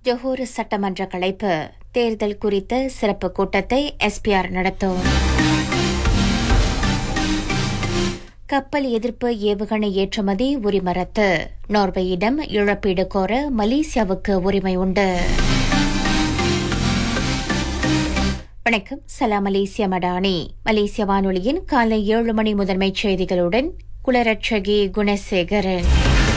ஜொஹூர் சட்டமன்ற கலைப்பு தேர்தல் குறித்த சிறப்பு கூட்டத்தை எஸ்பிஆர் நடத்தும் கப்பல் எதிர்ப்பு ஏவுகணை ஏற்றுமதி உரிமரத்து நார்வேயிடம் இழப்பீடு கோர மலேசியாவுக்கு உரிமை உண்டு வணக்கம் சலாம் மலேசிய மடானி மலேசிய வானொலியின் காலை ஏழு மணி முதன்மைச் செய்திகளுடன் குலரட்சகி குணசேகரன்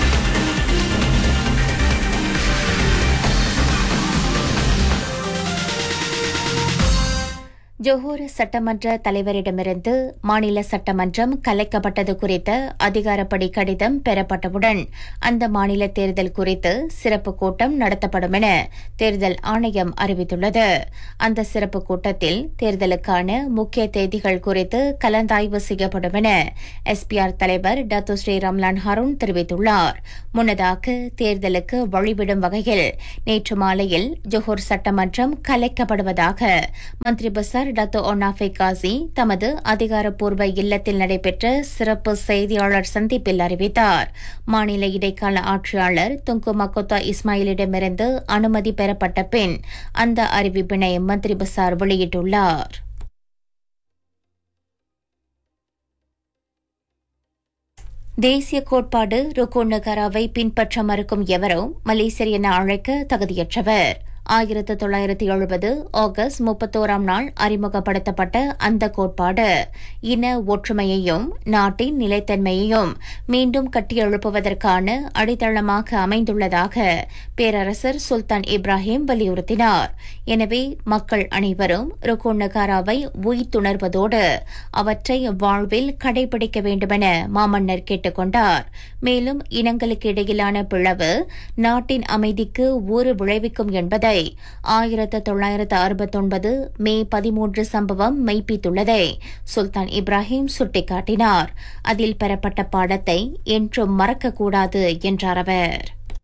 ஜொஹூர் சட்டமன்ற தலைவரிடமிருந்து மாநில சட்டமன்றம் கலைக்கப்பட்டது குறித்த அதிகாரப்படி கடிதம் பெறப்பட்டவுடன் அந்த மாநில தேர்தல் குறித்து சிறப்பு கூட்டம் நடத்தப்படும் என தேர்தல் ஆணையம் அறிவித்துள்ளது அந்த சிறப்பு கூட்டத்தில் தேர்தலுக்கான முக்கிய தேதிகள் குறித்து கலந்தாய்வு செய்யப்படும் என எஸ்பிஆர் தலைவர் டத்து ஸ்ரீ ரம்லான் ஹருண் தெரிவித்துள்ளார் முன்னதாக தேர்தலுக்கு வழிவிடும் வகையில் நேற்று மாலையில் ஜொஹூர் சட்டமன்றம் கலைக்கப்படுவதாக மந்திரி பசார் டத்தோ ஒன்னாஃபே காசி தமது அதிகாரப்பூர்வ இல்லத்தில் நடைபெற்ற சிறப்பு செய்தியாளர் சந்திப்பில் அறிவித்தார் மாநில இடைக்கால ஆட்சியாளர் துங்கு மக்கோத்தா இஸ்மாயிலிடமிருந்து அனுமதி பெறப்பட்ட பின் அந்த அறிவிப்பினை மந்திரி பசார் வெளியிட்டுள்ளார் தேசிய கோட்பாடு ருகோன் நகராவை பின்பற்ற மறுக்கும் எவரோ மலேசியர் என அழைக்க தகுதியற்றவர் ஆயிரத்து தொள்ளாயிரத்தி எழுபது ஆகஸ்ட் முப்பத்தோராம் நாள் அறிமுகப்படுத்தப்பட்ட அந்த கோட்பாடு இன ஒற்றுமையையும் நாட்டின் நிலைத்தன்மையையும் மீண்டும் கட்டியெழுப்புவதற்கான அடித்தளமாக அமைந்துள்ளதாக பேரரசர் சுல்தான் இப்ராஹிம் வலியுறுத்தினார் எனவே மக்கள் அனைவரும் ருகோன் நகாராவை உய்த்துணர்வதோடு அவற்றை வாழ்வில் கடைபிடிக்க வேண்டுமென மாமன்னர் கேட்டுக் கொண்டார் மேலும் இனங்களுக்கு இடையிலான பிளவு நாட்டின் அமைதிக்கு ஊறு விளைவிக்கும் என்பதை ஆயிரத்து தொள்ளாயிரத்து அறுபத்தொன்பது மே பதிமூன்று சம்பவம் மெய்ப்பித்துள்ளதை சுல்தான் இப்ராஹிம் சுட்டிக்காட்டினார் அதில் பெறப்பட்ட பாடத்தை என்றும் மறக்கக்கூடாது என்றார் அவர்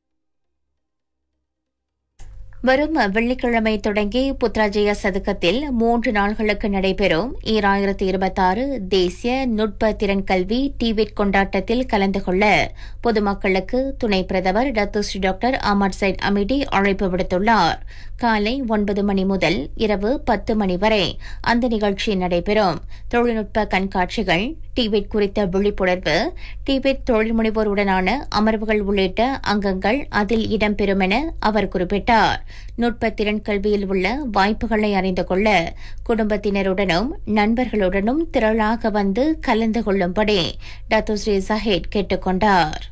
வரும் வெள்ளிக்கிழமை தொடங்கி புத்ராஜய சதுக்கத்தில் மூன்று நாள்களுக்கு நடைபெறும் ஈராயிரத்தி இருபத்தாறு தேசிய நுட்ப திறன் கல்வி டிவிட் கொண்டாட்டத்தில் கலந்து கொள்ள பொதுமக்களுக்கு துணை பிரதமர் Datuk Seri doctor Ahmad Zahid Hamidi அழைப்பு விடுத்துள்ளார் காலை ஒன்பது மணி முதல் இரவு பத்து மணி வரை அந்த நிகழ்ச்சி நடைபெறும் தொழில்நுட்ப கண்காட்சிகள் டிவிட் குறித்த விழிப்புணர்வு டிவிட் தொழில் முனைவோருடனான அமர்வுகள் உள்ளிட்ட அங்கங்கள் அதில் இடம்பெறும் என அவர் குறிப்பிட்டார் நுட்ப திறன் கல்வியில் உள்ள வாய்ப்புகளை அறிந்து கொள்ள குடும்பத்தினருடனும் நண்பர்களுடனும் திரளாக வந்து கலந்து கொள்ளும்படி டாக்டர் ஸ்ரீ சஹேட் கேட்டுக் கொண்டார்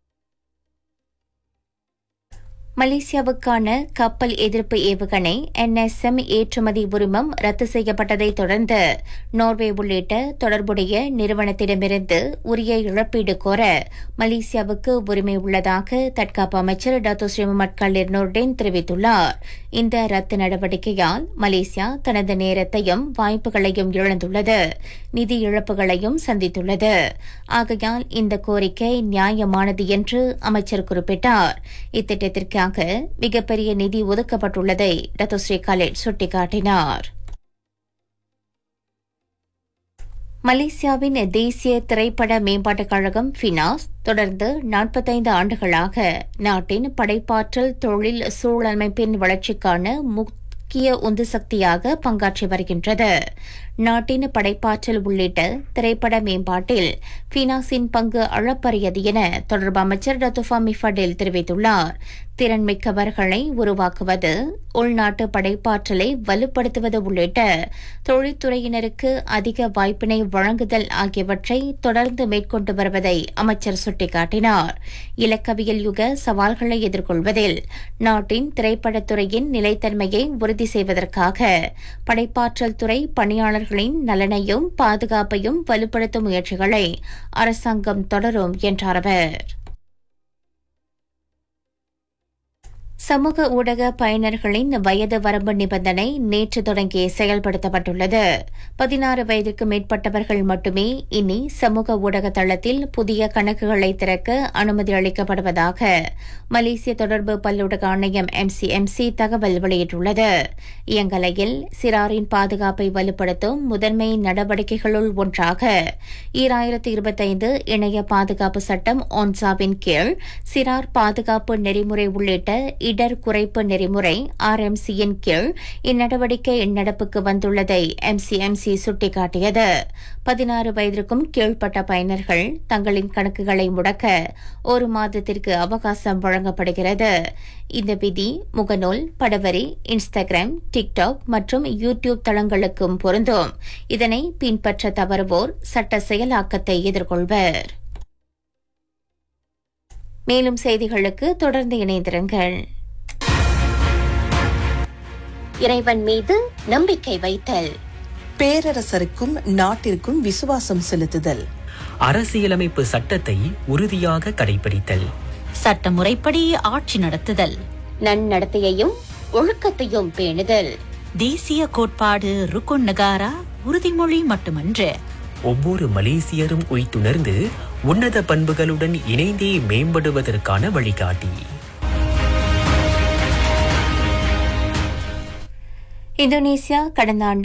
மலேசியாவுக்கான கப்பல் எதிர்ப்பு ஏவுகணை என்எஸ்எம் ஏற்றுமதி உரிமம் ரத்து செய்யப்பட்டதை தொடர்ந்து நார்வே உள்ளிட்ட தொடர்புடைய நிறுவனத்திடமிருந்து உரிய இழப்பீடு கோர மலேசியாவுக்கு உரிமை உள்ளதாக தற்காப்பு அமைச்சர் டாக்டர் ஸ்ரீமத் கல்லீர் நோர்டேன் தெரிவித்துள்ளார் இந்த ரத்து நடவடிக்கையால் மலேசியா தனது நேரத்தையும் வாய்ப்புகளையும் இழந்துள்ளது நிதி இழப்புகளையும் சந்தித்துள்ளது ஆகையால் இந்த கோரிக்கை நியாயமானது என்று அமைச்சர் குறிப்பிட்டார் இத்திட்டத்திற்காக மிகப்பெரிய நிதி ஒதுக்கப்பட்டுள்ளதை டாக்டர் ஸ்ரீ கலேட் சுட்டிக்காட்டினார் மலேசியாவின் தேசிய திரைப்பட மேம்பாட்டுக் கழகம் ஃபினாஸ் தொடர்ந்து நாற்பத்தைந்து ஆண்டுகளாக நாட்டின் படைப்பாற்றல் தொழில் சூழலமைப்பின் வளர்ச்சிக்கான முக்கிய உந்து சக்தியாக பங்காற்றி வருகின்றது நாட்டின் படைப்பாற்றல் உள்ளிட்ட திரைப்பட மேம்பாட்டில் ஃபினாஸின் பங்கு அளப்பரியது என தொடர்பு அமைச்சர் டத்துஃபா மிஃபடில் தெரிவித்துள்ளார் திறன்மிக்கவர்களை உருவாக்குவது உள்நாட்டு படைப்பாற்றலை வலுப்படுத்துவது உள்ளிட்ட தொழில்துறையினருக்கு அதிக வாய்ப்பினை வழங்குதல் ஆகியவற்றை தொடர்ந்து மேற்கொண்டு வருவதை அமைச்சர் சுட்டிக்காட்டினார் இலக்கவியல் யுக சவால்களை எதிர்கொள்வதில் நாட்டின் திரைப்படத்துறையின் நிலைத்தன்மையை உறுதி செய்வதற்காக படைப்பாற்றல் துறை பணியாளர்களின் நலனையும் பாதுகாப்பையும் வலுப்படுத்தும் முயற்சிகளை அரசாங்கம் தொடரும் என்றார் அவர் சமூக ஊடக பயனர்களின் வயது வரம்பு நிபந்தனை நேற்று தொடங்கி செயல்படுத்தப்பட்டுள்ளது பதினாறு வயதிற்கு மேற்பட்டவர்கள் மட்டுமே இனி சமூக ஊடக தளத்தில் புதிய கணக்குகளை திறக்க அனுமதி அளிக்கப்படுவதாக மலேசிய தொடர்பு பல்லூடக ஆணையம் எம்சிஎம்சி தகவல் வெளியிட்டுள்ளது இயங்கலையில் சிறாரின் பாதுகாப்பை வலுப்படுத்தும் முதன்மை நடவடிக்கைகளுள் ஒன்றாக ஈராயிரத்தி இருபத்தைந்து இணைய பாதுகாப்பு சட்டம் ஒன்சாவின் கீழ் சிறார் பாதுகாப்பு நெறிமுறை உள்ளிட்ட இடர் குறைப்பு நெறிமுறை ஆர்எம்சியின் கீழ் இந்நடவடிக்கை இந்நடப்புக்கு வந்துள்ளதை எம்சிஎம்சி சுட்டிக்காட்டியது பதினாறு வயதிற்கும் கீழ்ப்பட்ட பயனர்கள் தங்களின் கணக்குகளை முடக்க ஒரு மாதத்திற்கு அவகாசம் வழங்கப்படுகிறது இந்த விதி முகநூல் படவரி இன்ஸ்டாகிராம் டிக்டாக் மற்றும் யூடியூப் தளங்களுக்கும் பொருந்தும் இதனை பின்பற்ற தவறுவோர் சட்ட செயலாக்கத்தை எதிர்கொள்வர் மேலும் செய்திகளுக்கு தொடர்ந்து இணைந்திருங்கள் இறைவன் மீது நம்பிக்கை வைத்தல் பேரரசருக்கும் நாட்டிற்கும் விசுவாசம் செலுத்துதல் அரசியலமைப்பு சட்டத்தை உறுதியாக கடைபிடித்தல் சட்டமுறைப்படி ஆட்சி நடத்துதல் நன்னடத்தையையும் ஒழுக்கத்தையும் பேணுதல் தேசிய கோட்பாடு ருக்குன் நகாரா உறுதிமொழி மட்டுமன்று ஒவ்வொரு மலேசியரும் உய்த்துணர்ந்து உன்னத பண்புகளுடன் இணைந்தே மேம்படுவதற்கான வழிகாட்டி இந்தோனேசியா கடந்த ஆண்டு